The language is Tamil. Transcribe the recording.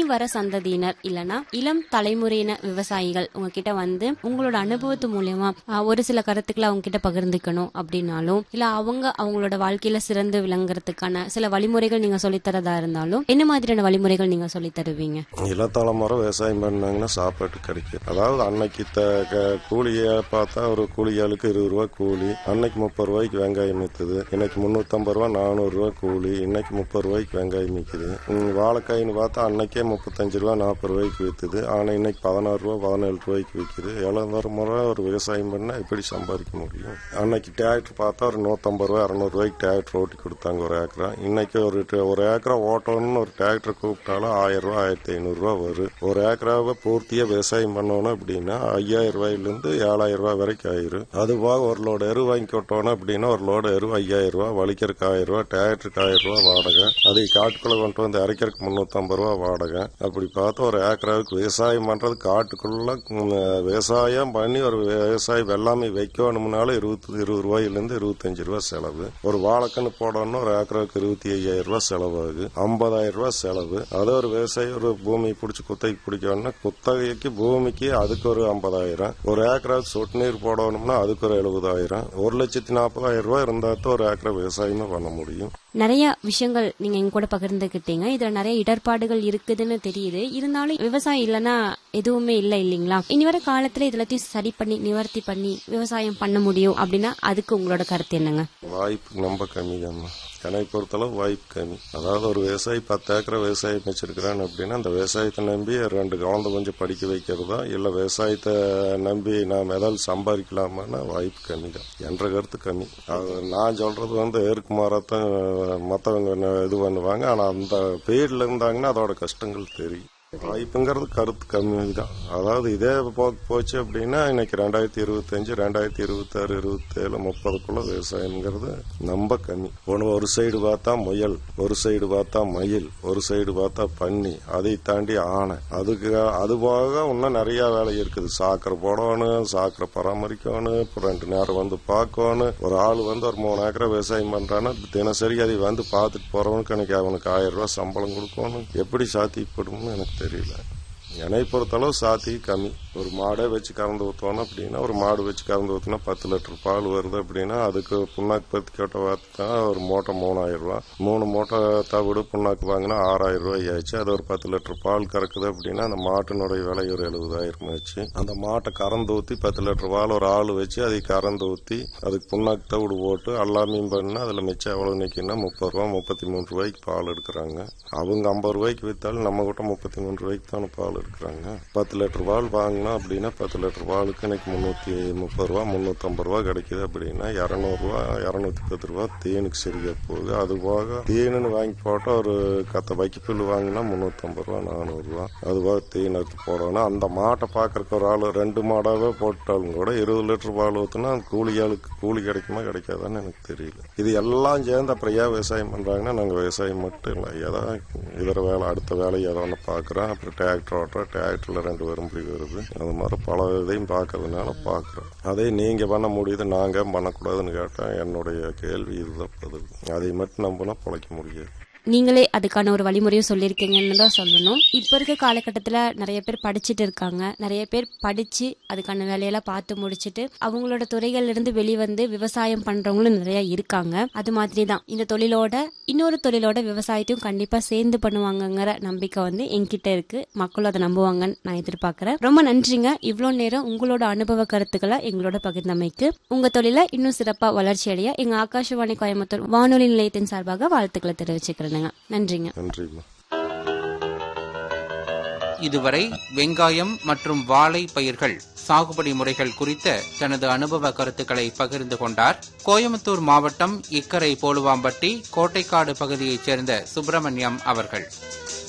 வர சந்ததியினர் இல்லனா இளம் தலைமுறையின விவசாயிகள் உங்ககிட்ட வந்து உங்களோட அனுபவத்து மூலியமா ஆ, ஒரு சில கருத்துக்களை அவங்க கிட்ட பகிர்ந்துக்கணும் அப்படின்னாலும் இல்ல அவங்க அவங்களோட வாழ்க்கையில சிறந்து விளங்குறதுக்கான சில வழிமுறைகள் நீங்க சொல்லித்தரதா இருந்தாலும் என்ன மாதிரியான வழிமுறைகள் நீங்க சொல்லித் தருவீங்க இளத்தலைமுறை விவசாயம் பண்ணாங்கன்னா சாப்பாட்டு கிடைக்கும் அதாவது அன்னைக்கு த க- கூலியை பார்த்தா ஒரு கூலியாளுக்கு இருபது ரூபா கூலி அன்னைக்கு முப்பது ரூபாய்க்கு வெங்காயம் விற்றுது இன்னைக்கு முந்நூற்றம்பது ரூபா நானூறு ரூபா கூலி இன்னைக்கு முப்பது ரூபாய்க்கு வெங்காயம் விற்குது ம், வாழைக்காயின்னு பார்த்தா அன்னைக்கே முப்பத்தஞ்சு ரூபா நாற்பது ரூபாய்க்கு விற்றுது ஆனால் இன்னைக்கு பதினாறு ரூபா பதினேழு ரூபாய்க்கு விற்குது இளந்தலைமுறை ஒரு விவசாயம் பண்ணால் எப்படி சம்பாதிக்க முடியும் அன்னைக்கு டிராக்டர் பார்த்தா ஒரு நூற்றம்பது ரூபா இரநூறுவாய்க்கு டிராக்டர் ஓட்டி கொடுத்தாங்க ஒரு ஏக்கரா இன்னைக்கு ஒரு ட- ஒரு ஏக்கரா ஓட்டணும்னு ஒரு டிராக்டர் கூப்பிட்டாலும் ஆயிரம் ரூபா ஆயிரத்தி ஐநூறுரூவா வரும் ஒரு ஏக்கராவை பூர்த்தியாக விவசாயம் பண்ணணும் அப்படின்னா ஐயாயிரம் ரூபாயிலேருந்து ஏழாயிரம் ரூபாய் வரைக்கும் ஆயிரும் அது போக ஒரு லோடு எரு வாங்கி கொட்டணும் அப்படின்னா ஒரு லோடு எரு ஐயாயிரம் ரூபா வலிக்கிறதுக்கு ஆயிரம் ரூபா டிராக்டருக்கு ஆயிரம் ரூபா வாடகை அதை காட்டுக்குள்ள கொண்டு வந்து இறக்கிறதுக்கு முந்நூற்றம்பது ரூபா வாடகை அப்படி பார்த்தா ஒரு ஏக்கராவுக்கு விவசாயம் பண்ணுறது காட்டுக்குள்ள ம், விவசாயம் பண்ணி ஒரு விவசாயம் வெள்ளாமை வைக்கணும்னாலும் இருபத்தி இருபது ரூபாயிலேருந்து இருபத்தஞ்சு ரூபா செலவு ஒரு வாழைக்கன்று போடணும்னா ஒரு ஏக்கராவுக்கு இருபத்தி ஐயாயிரம் ரூபா செலவாகு ஐம்பதாயிரம் ரூபா செலவு அதே ஒரு விவசாயி ஒரு பூமி பிடிச்சி குத்தகைக்கு பிடிக்கணும்னா குத்தகைக்கு பூமிக்கு அதுக்கு ஒரு ஐம்பதாயிரம் ஒரு ஏக்கராவுக்கு சொட்டு நீர் போடணும்னா அதுக்கு ஒரு எழுபதாயிரம் ஒரு லட்சத்தி நாற்பதாயிரம் ரூபாய் இருந்தால் தான் ஒரு ஏக்கரா விவசாயமே பண்ண முடியும் நிறைய விஷயங்கள் நீங்க எங்க கூட பகிர்ந்துக்கிட்டீங்க இதுல நிறைய இடர்பாடுகள் இருக்குதுன்னு தெரியுது இருந்தாலும் விவசாயம் இல்லைன்னா எதுவுமே இல்லை இல்லைங்களா இனி வர காலத்துல இது எல்லாத்தையும் சரி பண்ணி நிவர்த்தி பண்ணி விவசாயம் பண்ண முடியும் அப்படின்னா அதுக்கு உங்களோட கருத்து என்னங்க வாய்ப்பு ரொம்ப கம்மி தான்மா என்னை பொறுத்தளவு வாய்ப்பு கம்மி அதாவது ஒரு விவசாயி பத்து ஏக்கரை விவசாயம் வச்சிருக்கிறான் அப்படின்னா அந்த விவசாயத்தை நம்பி ரெண்டு குழந்தை கொஞ்சம் படிக்க வைக்கிறதா இல்லை விவசாயத்தை நம்பி நாம் ஏதாவது சம்பாதிக்கலாமான்னா வாய்ப்பு கம்மி தான் என்ற கருத்து கம்மி அது நான் சொல்றது வந்து ஏற்கு மாறத்தான் மற்றவங்க இது பண்ணுவாங்க ஆனால் அந்த பீரியட்ல இருந்தாங்கன்னா அதோட கஷ்டங்கள் தெரியும் வாய்ப்புங்கிறது கருத்து கம்மி தான் அதாவது இதே போ போச்சு அப்படின்னா இன்னைக்கு ரெண்டாயிரத்தி இருபத்தஞ்சு ரெண்டாயிரத்தி இருபத்தாறு இருபத்தேழு முப்பதுக்குள்ள விவசாயம்ங்கிறது ரொம்ப கம்மி ஒன்று ஒரு சைடு பார்த்தா முயல் ஒரு சைடு பார்த்தா மயில் ஒரு சைடு பார்த்தா பன்னி அதை தாண்டி ஆனை அதுக்கு அது போக இன்னும் நிறைய வேலை இருக்குது சாக்கரை போடணும் சாக்கரை பராமரிக்கணும் இப்போ ரெண்டு நேரம் வந்து பார்க்கணும் ஒரு ஆள் வந்து ஒரு மூணு ஏக்கரை விவசாயம் பண்றான்னா தினசரி அதை வந்து பார்த்துட்டு போறவனுக்கு எனக்கு அவனுக்கு ஆயிரம் ரூபாய் சம்பளம் கொடுக்கணும் எப்படி சாத்தியப்படும்னு எனக்கு தெரியல என்னை பொறுத்தளவு சாத்தி கம்மி ஒரு மாடே வச்சு கறந்து ஊற்றுவோம் அப்படின்னா ஒரு மாடு வச்சு கறந்து ஊற்றினா பத்து லிட்டர் பால் வருது அப்படின்னா அதுக்கு புண்ணாக்கு பத்து கேட்ட பார்த்தா ஒரு மூட்டை மூணாயிரம் ரூபா மூணு மூட்டை தவிடு புண்ணாக்கு வாங்கினா ஆறாயிரம் ரூபாய் ஆச்சு அது ஒரு பத்து லிட்டர் பால் கறக்குது அப்படின்னா அந்த மாட்டினுடைய விலை ஒரு எழுபதாயிரம் ஆச்சு அந்த மாட்டை கறந்து ஊற்றி பத்து லிட்டர் பால் ஒரு ஆள் வச்சு அதை கறந்து ஊற்றி அதுக்கு புண்ணாக்கு தவிடு போட்டு எல்லாமையும் பண்ணா அதில் மிச்சம் எவ்வளோ நிற்கினா முப்பது ரூபா முப்பத்தி மூணு ரூபாய்க்கு பால் எடுக்கிறாங்க அவங்க ஐம்பது ரூபாய்க்கு விற்றாலும் நம்ம கிட்ட முப்பத்தி மூணு ரூபாய்க்கு தானே பால் எடுக்கிறாங்க பத்து லிட்டர் பால் வாங்கினா அப்படின்னா பத்து லிட்டர் பாலுக்கு இன்னைக்கு முந்நூற்றி முப்பது ரூபா முந்நூற்றம்பது ரூபா கிடைக்குது அப்படின்னா இரநூறுவா இரநூத்தி பத்து ரூபா தேனுக்கு சரியா போகுது அது போக தேனுன்னு வாங்கி போட்டால் ஒரு கத்த வைக்கப்புல் வாங்கினா முந்நூற்றம்பது ரூபா நானூறுரூவா அது போக தேன் எடுத்து போடணும் அந்த மாட்டை பார்க்கறக்கு ஒரு ஆள் ரெண்டு மாடாவே போட்டாலும் கூட இருபது லிட்டர் பால் ஊற்றுனா கூலி ஆளுக்கு கூலி கிடைக்குமா கிடைக்காதான்னு எனக்கு தெரியல இது எல்லாம் சேர்ந்து அப்புறம் ஏன் விவசாயம் பண்ணுறாங்கன்னா நாங்கள் விவசாயம் மட்டும் இல்லை ஏதோ இதர வேலை அடுத்த வேலை ஏதோ ஒன்று பார்க்குறோம் அப்புறம் டிராக்டர் ஓட்டுறோம் டிராக்டரில் ரெண்டு பேரும் இப்படி வருது அது மாதிரி பல இதையும் பார்க்கறதுனால பார்க்குறோம் அதே நீங்கள் பண்ண முடியுது நாங்கள் பண்ணக்கூடாதுன்னு கேட்டால் என்னுடைய கேள்வி இதுதான் பதில் அதை மட்டும் நம்பினா பிழைக்க முடியாது நீங்களே அதுக்கான ஒரு வழிமுறையும் சொல்லியிருக்கீங்கன்னு தான் சொல்லணும் இப்போ இருக்க காலகட்டத்தில் நிறைய பேர் படிச்சுட்டு இருக்காங்க நிறைய பேர் படித்து அதுக்கான வேலையெல்லாம் பார்த்து முடிச்சுட்டு அவங்களோட துறைகள்ல இருந்து வெளிவந்து விவசாயம் பண்ணுறவங்களும் நிறைய இருக்காங்க அது மாதிரி தான் இந்த தொழிலோட இன்னொரு தொழிலோட விவசாயத்தையும் கண்டிப்பாக சேர்ந்து பண்ணுவாங்கங்கிற நம்பிக்கை வந்து என்கிட்ட இருக்கு மக்களும் அதை நம்புவாங்கன்னு நான் எதிர்பார்க்குறேன் ரொம்ப நன்றிங்க இவ்வளோ நேரம் உங்களோட அனுபவ கருத்துக்களை எங்களோட பகிர்ந்தமைக்கு உங்க தொழிலை இன்னும் சிறப்பாக வளர்ச்சி அடைய எங்க ஆகாஷவாணி கோயம்புத்தூர் வானொலி நிலையத்தின் சார்பாக வாழ்த்துக்களை தெரிவிச்சுக்கிறேனுங்க நன்றிங்க நன்றிம்மா இதுவரை வெங்காயம் மற்றும் வாழை பயிர்கள் சாகுபடி முறைகள் குறித்த தனது அனுபவ கருத்துக்களை பகிர்ந்து கொண்டார் கோயம்புத்தூர் மாவட்டம் இக்கரை போலுவாம்பட்டி கோட்டைக்காடு பகுதியைச் சேர்ந்த சுப்பிரமணியம் அவர்கள்